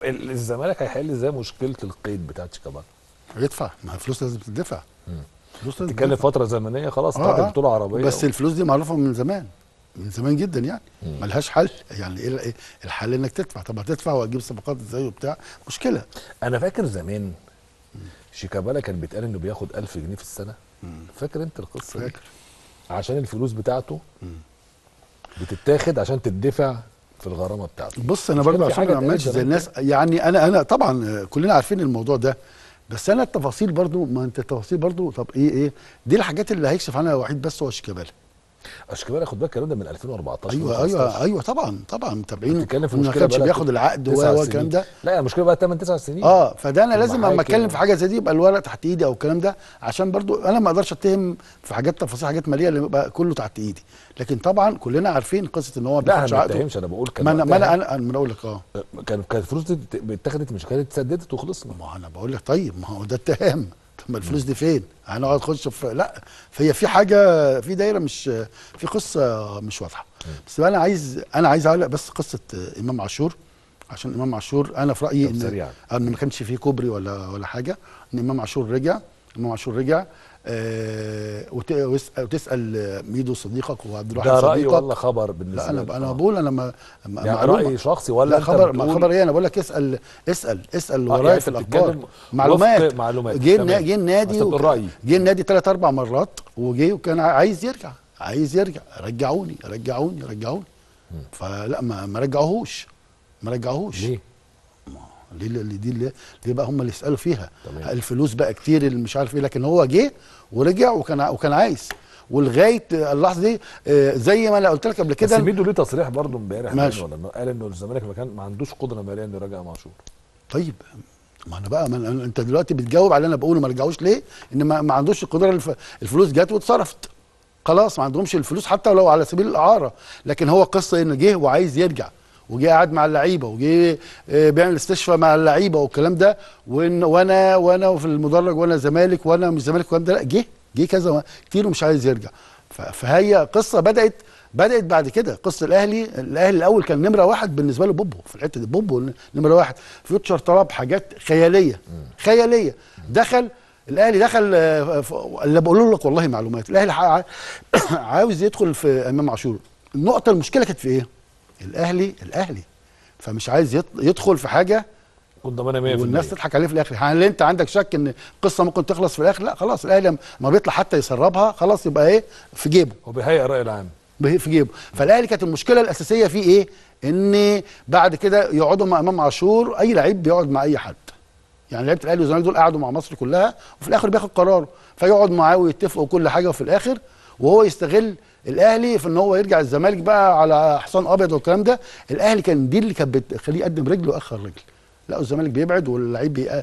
ال- الزمالك هيحل ازاي مشكله القيد بتاعت شيكابالا يدفع ما هي فلوس لازم تدفع فلوس لازم تتكلم تدفع. فتره زمنيه خلاص آه، بتاعت آه. البطوله العربيه بس الفلوس دي معروفه من زمان من زمان جدا يعني ملهاش حل يعني ايه إيه الحل انك تدفع طب هتدفع وهتجيب صفقات ازاي وبتاع مشكله انا فاكر زمان شيكابالا كان بيتقال انه بياخد 1000 جنيه في السنه فاكر انت القصه دي فاكر عشان الفلوس بتاعته بتتاخد عشان تدفع في الغرامه بتاعته بص انا مش كان برضه في عشان حاجة ما اعملش اتقالت زي زمان الناس يعني انا انا طبعا آه، كلنا عارفين الموضوع ده بس انا التفاصيل برضه ما انت التفاصيل برضه طب ايه ايه دي الحاجات اللي هيكشف عنها وحيد بس هو شيكابالا شيكابالا خد بالك الكلام ده من 2014 ايوه ايوه ايوه طبعا طبعا متابعين بتتكلم في ما مشكله كانش بقالها بياخد العقد تسع و- سنين. والكلام ده لا المشكله بقى 8 9 سنين اه فده انا طب لازم ما اما حاجة- اتكلم في حاجه زي دي يبقى الورق تحت ايدي او الكلام ده عشان برضو انا ما اقدرش اتهم في حاجات تفاصيل حاجات ماليه اللي يبقى كله تحت ايدي لكن طبعا كلنا عارفين قصه ان هو ما لا بياخدش انا ما عقده بتهمش انا بقول كان ما انا ما وقتها- انا انا أنا اقول لك اه كان كانت الفلوس دي اتاخدت مش كانت اتسددت وخلصنا ما انا بقول لك طيب ما هو ده اتهام طب ما الفلوس دي فين؟ هنقعد نخش في لا فهي في حاجه في دايره مش في قصه مش واضحه بس انا عايز انا عايز اعلق بس قصه امام عاشور عشان امام عاشور انا في رايي طب ان سريعاً. ان ما كانش فيه كوبري ولا ولا حاجه ان امام عاشور رجع امام عاشور رجع آه وت- ويسأل- وتسال ميدو صديقك وعبد الواحد ده راي صديقك ولا خبر بالنسبه لا انا لك؟ انا آه. بقول انا ما ما- يعني معلومة. راي شخصي ولا لا انت خبر ما بتقول- خبر ايه انا بقول لك اسال اسال اسال اللي آه، ورايا يعني في أنت الاخبار بتتكلم معلومات وفق معلومات. جه تمام. النا- جه النادي بس بالرأي. جه النادي ثلاث اربع مرات وجه وكان عايز يرجع عايز يرجع رجعوني رجعوني رجعوني فلا ما ما رجعوهوش ما رجعوهوش ليه؟ ليه اللي دي اللي دي بقى هم اللي يسالوا فيها تمام. الفلوس بقى كتير اللي مش عارف ايه لكن هو جه ورجع وكان ع- وكان عايز ولغايه اللحظه دي آه، زي ما انا قلت لك قبل بس كده ميدو ليه تصريح برضه امبارح ماشي. باين ولا إنه قال انه الزمالك ما كان ما عندوش قدره ماليه انه يراجع معشور طيب ما انا بقى ما أنا انت دلوقتي بتجاوب على اللي انا بقوله ما رجعوش ليه؟ ان ما, ما عندوش القدره الف... الفلوس جت واتصرفت خلاص ما عندهمش الفلوس حتى لو على سبيل الاعاره لكن هو قصه انه جه وعايز يرجع وجه قاعد مع اللعيبه وجه آه، بيعمل استشفاء مع اللعيبه والكلام ده وإن وانا وانا في المدرج وانا زمالك وانا مش زمالك والكلام ده لا جه جه كذا كتير ومش عايز يرجع ف- فهي قصه بدات بدات بعد كده قصه الاهلي الاهلي الاول كان نمره واحد بالنسبه له بوبو في الحته دي بوبو نمره واحد فيوتشر طلب حاجات خياليه خياليه دخل الاهلي دخل آه، ف- اللي بقول لك والله معلومات الاهلي ع- عاوز يدخل في امام عاشور النقطه المشكله كانت في ايه الاهلي الاهلي فمش عايز يط- يدخل في حاجه كنت ضمانه 100% والناس تضحك عليه في الاخر هل انت عندك شك ان القصه ممكن تخلص في الاخر لا خلاص الاهلي ما بيطلع حتى يسربها خلاص يبقى ايه في جيبه هو بيهيئ الراي العام به- في جيبه فالاهلي كانت المشكله الاساسيه فيه ايه ان بعد كده يقعدوا مع امام عاشور اي لعيب بيقعد مع اي حد يعني لعيبه الاهلي والزمالك دول قعدوا مع مصر كلها وفي الاخر بياخد قراره فيقعد معاه ويتفقوا كل حاجه وفي الاخر وهو يستغل الاهلي في ان هو يرجع الزمالك بقى على حصان ابيض والكلام ده الاهلي كان دي اللي كانت بتخليه يقدم رجل واخر رجل لا الزمالك بيبعد واللعيب بيق-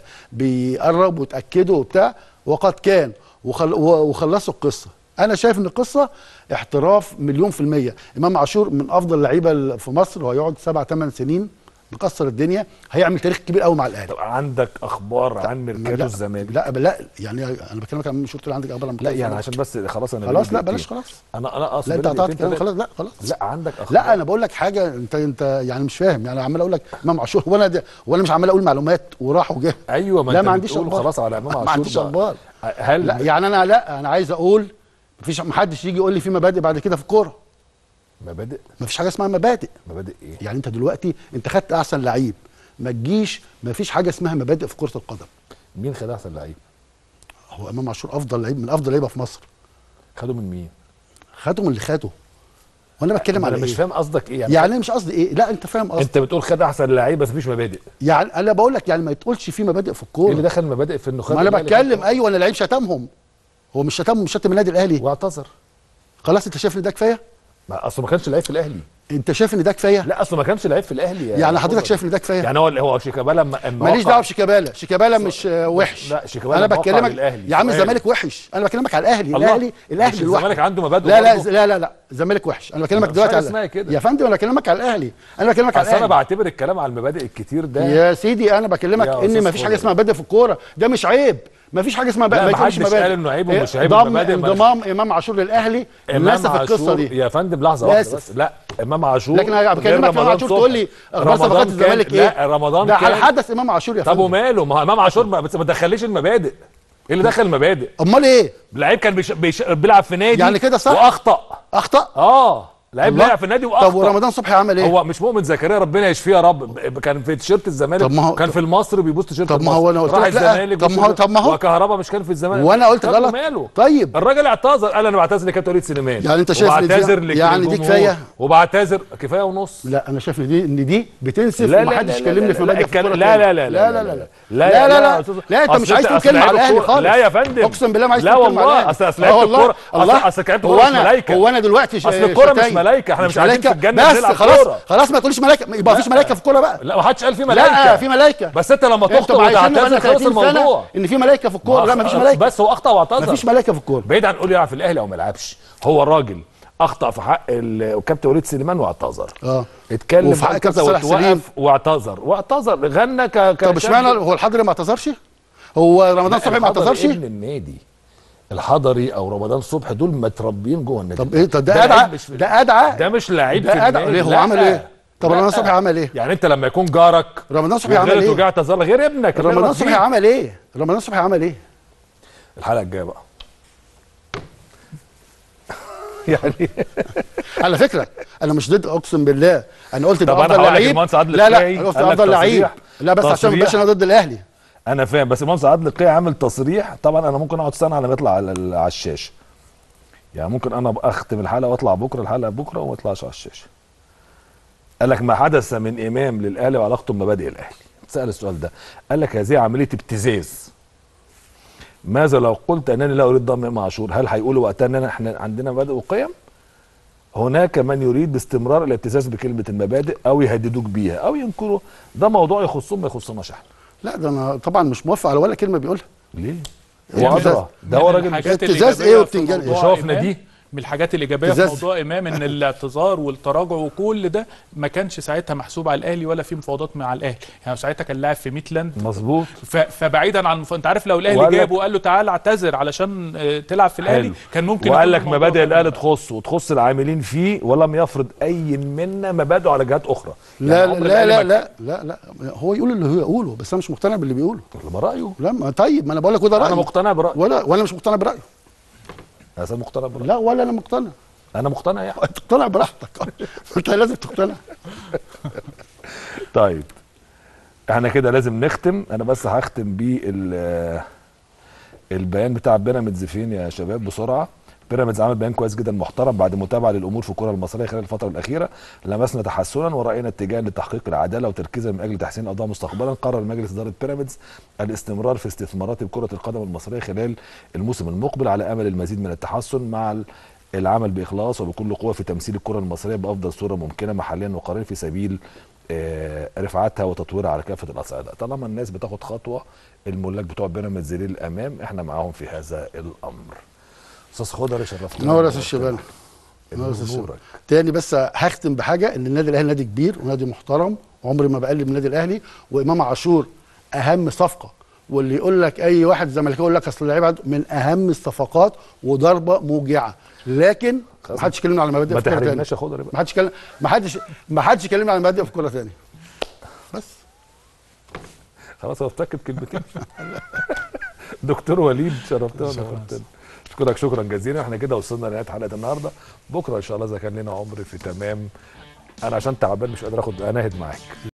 بيقرب وتاكدوا وبتاع وقد كان وخل وخلصوا القصه انا شايف ان القصه احتراف مليون في الميه امام عاشور من افضل اللعيبه في مصر وهيقعد سبع ثمان سنين مكسر الدنيا هيعمل تاريخ كبير قوي مع الاهلي طب عندك اخبار عن ميركاتو لا الزمالك لا لا يعني انا بكلمك عن مش قلت لي عندك اخبار عن لا مكتب يعني الزمالك؟ عشان بس خلاص انا خلاص بقالي لا دقيقتين. بلاش خلاص انا انا اقصد لا انت بقالي قطعت دقيقتين كلام تلاتة. خلاص لا خلاص لا عندك اخبار لا انا بقول لك حاجه انت انت يعني مش فاهم يعني عمال اقول لك امام عاشور وانا ده وانا مش عمال اقول معلومات وراح وجه ايوه ما لا انت ما عنديش بتقول اخبار خلاص على امام عاشور ما عنديش بقى. اخبار هل لا يعني انا لا انا عايز اقول مفيش محدش يجي يقول لي في مبادئ بعد كده في الكوره مبادئ مفيش حاجه اسمها مبادئ مبادئ ايه يعني انت دلوقتي انت خدت احسن لعيب ما تجيش مفيش حاجه اسمها مبادئ في كره القدم مين خد احسن لعيب هو امام عاشور افضل لعيب من افضل لعيبه في مصر خدوا من مين خده من اللي خده وانا بتكلم على انا مش ايه فاهم قصدك ايه يعني, يعني انا مش قصدي ايه لا انت فاهم قصدي انت بتقول خد احسن لعيب بس مفيش مبادئ يعني انا بقول لك يعني ما تقولش في مبادئ في ايه اللي الكوره دخل مبادئ في انه خد ما انا الأهلي بتكلم خد- ايوه انا لعيب شتمهم هو مش شتمهم مش شتم النادي الاهلي واعتذر خلاص انت شايف ان ده كفايه ما اصله ما كانش لعيب في الاهلي انت شايف ان ده كفايه لا اصله ما كانش لعيب في الاهلي يا يعني حضرتك فضل. شايف ان ده كفايه يعني هو هو شيكابالا لما اما ماليش وقع- دعوه بشيكابالا شيكابالا مش آه، وحش لا، شيكابالا انا موقع بكلمك للأهلي. يا عم سؤال. الزمالك وحش انا بكلمك على الاهلي الله. الاهلي الاهلي مش لوحده الزمالك عنده مبادئ لا لا برضه؟ لا لا لا الزمالك وحش انا بكلمك مفيش دلوقتي حاجة على اسمها كده. يا فندم انا بكلمك على الاهلي انا بكلمك على اصل انا الاهلي بعتبر الكلام على المبادئ الكتير ده يا سيدي انا بكلمك يا ان أستاذ مفيش حاجه فضل. اسمها مبادئ في الكوره ده مش عيب مفيش حاجه اسمها لا، بقى محدش قال إنه عيب ومش عيب ضم المبادئ، ما- انضمام امام عاشور للاهلي للاسف القصه دي يا فندم لحظه واحده للأسف. بس لا امام عاشور لكن انا غير بكلمك امام رمضان عاشور صبحي. تقول لي اخبار رمضان صفقات كان- الزمالك ايه لا رمضان ده كان على حدث امام عاشور يا طب فندم وماله ما هو امام عاشور ما بس ما دخليش المبادئ ايه اللي دخل المبادئ امال ايه لعيب كان بيش... بيش... بيلعب في نادي يعني كده صح؟ واخطا اخطا اه لعيب الله. لعب في النادي واخطا طب ورمضان صبحي عمل ايه هو مش مؤمن زكريا ربنا يشفيه يا رب ب- كان في تيشيرت الزمالك طب ما هو- كان في المصري بيبوس تيشيرت طب ما هو أنا قلت راح لك لا. الزمالك طب ما هو- بيبوس- طب ما هو- وكهربا مش كان في الزمالك وانا قلت طب غلط ماله طيب الراجل اعتذر قال انا بعتذر لكابتن وليد سليمان يعني أنت شايف إن دي- وبعتذر لك يعني دي للجمهور، كفاية؟ وبعتذر كفايه ونص لا انا شايف ان دي ان دي بتنسف لا لا ومحدش لا يكلمني لا في لا مبادئ في الكلام- الكورة لا تاني. لا لا لا لا لا لا لا لا لا يا لا أستاذ- لا انت أصل مش عايز تقول أصل كلمه لعيب على الاهلي الكورة- خالص لا يا فندم اقسم بالله ما عايز لا تقول كلمة على والله الأهلي. اصل اصل آه لعيبه والله الكوره الله اصل لعيبه هو الكوره مش انا ملايكه هو انا دلوقتي ش- أصل الكورة مش شتايم. ملايكة، إحنا مش قاعدين في الجنة بس بنلعب خلاص كورة. خلاص ما تقوليش ملايكه يبقى مفيش ملايكه في الكوره بقى لا ما حدش قال في ملايكه لا في ملايكه بس انت لما تخطئ انتوا عايشين وتعتذر بقالنا خلص 30 سنه الموضوع ان في ملايكه في الكوره لا مفيش ملايكه بس هو اخطا واعتذر مفيش ملايكه في الكوره بعيد عن نقول يلعب في الاهلي او ما يلعبش هو الراجل اخطا في حق ال- الكابتن وليد سليمان واعتذر اه اتكلم وفي حق عن كابتن كذا صالح سليم. وتوقف واعتذر واعتذر غنى ك ك- طب اشمعنى هو الحضري ما اعتذرش هو رمضان صبحي ما الحضري اعتذرش ابن النادي الحضري او رمضان صبحي دول متربيين جوه النادي طب ايه طب ده لعيب ادعى مش في- ده ادعى ده مش لعيب في ده ادعى النادي ليه هو لا. عمل ايه طب لا. رمضان صبحي عمل ايه يعني انت لما يكون جارك رمضان صبحي عمل وغلط ايه وجع اعتذر لك، غير ابنك اللي رمضان يغلط صبحي فيك. عمل ايه رمضان صبحي عمل ايه الحلقه الجايه بقى يعني على فكره انا مش ضد اقسم بالله انا قلت ده طب أنا افضل هقول لك لعيب المهندس عادل لا لا القيعي انا قلت قال لك افضل لعيب تصريح- لا بس عشان ما تصريح. بقاش انا ضد الاهلي انا فاهم بس المهندس عادل القيعي عامل تصريح طبعا انا ممكن اقعد سنه على ما يطلع على, ال- على الشاشه يعني ممكن انا أبقى اختم الحلقه واطلع بكره الحلقه بكره وما اطلعش على الشاشه قال لك ما حدث من امام للاهلي وعلاقته بمبادئ الاهلي سال السؤال ده قال لك هذه عمليه ابتزاز ماذا لو قلت انني لا اريد ضم امام عاشور هل هيقولوا وقتها ان احنا عندنا مبادئ وقيم هناك من يريد باستمرار الابتزاز بكلمه المبادئ او يهددوك بيها او ينكروا ده موضوع يخصهم ما يخصناش احنا لا ده انا طبعا مش موافق على ولا كلمه بيقولها ليه؟ يعني هو ادرى ده- ده هو من راجل الحاجات ابتزاز الإيجابية إيه في وبتنجان موضوع إيه؟ شوفنا إمام- دي. من الحاجات الايجابيه في ابتزاز. موضوع امام ان الاعتذار والتراجع وكل ده ما كانش ساعتها محسوب على الاهلي ولا في مفاوضات مع الاهلي يعني ساعتها كان لاعب في ميتلاند مظبوط ف- فبعيدا عن المف... انت عارف لو الاهلي وقال لك- جابه وقال له تعال اعتذر علشان آه، تلعب في الاهلي حلو. كان ممكن وقال يكون لك الموضوع مبادئ كان الاهلي بقى. تخصه وتخص العاملين فيه ولم يفرض اي منا مبادئه على جهات اخرى لا يعني عمر لا الأهلي لا ما- لا لا لا هو يقول اللي هو يقوله بس انا مش مقتنع باللي بيقوله ما رايه لا ما طيب ما انا بقول لك وده رايي انا مقتنع برايي ولا ولا مش مقتنع برايه انا مقتنع برايي لا ولا انا مقتنع انا مقتنع يعني تقتنع براحتك انت لازم تقتنع طيب احنا كده لازم نختم انا بس هختم بال البيان بتاع بيراميدز فين يا شباب بسرعه بيراميدز عمل بيان كويس جدا محترم بعد متابعه للامور في الكره المصريه خلال الفتره الاخيره لمسنا تحسنا وراينا اتجاه لتحقيق العداله وتركيزا من اجل تحسين الاوضاع مستقبلا قرر مجلس اداره بيراميدز الاستمرار في استثمارات كره القدم المصريه خلال الموسم المقبل على امل المزيد من التحسن مع ال- العمل باخلاص وبكل قوه في تمثيل الكره المصريه بافضل صوره ممكنه محليا وقاريا في سبيل آه، رفعتها وتطويرها على كافه الاصعده طالما الناس بتاخد خطوه الملاك بتوع بيراميدز للامام احنا معاهم في هذا الامر استاذ خضر شرفتنا نور يا استاذ شيبان نور يا نور أستاذ شيبان. نورك. تاني بس هختم بحاجه ان النادي الاهلي نادي كبير ونادي محترم عمري ما بقلل من النادي الاهلي وامام عاشور اهم صفقه واللي يقول لك اي واحد زملكاوي يقول لك اصل اللعيبه عند- من اهم الصفقات وضربه موجعه لكن ما حدش كلمنا على مبادئ ما في كوره تاني تحرجناش يا خضر بقى ما حدش كلم ما حدش ما حدش كلمنا على مبادئ في كوره تاني بس خلاص هو افتكر كلمتين دكتور وليد شرفتنا ونورتنا اشكرك شكرا جزيلا احنا كده وصلنا لنهايه حلقه النهارده بكره ان شاء الله اذا كان لنا عمر في تمام انا عشان تعبان مش قادر اخد اناهد معاك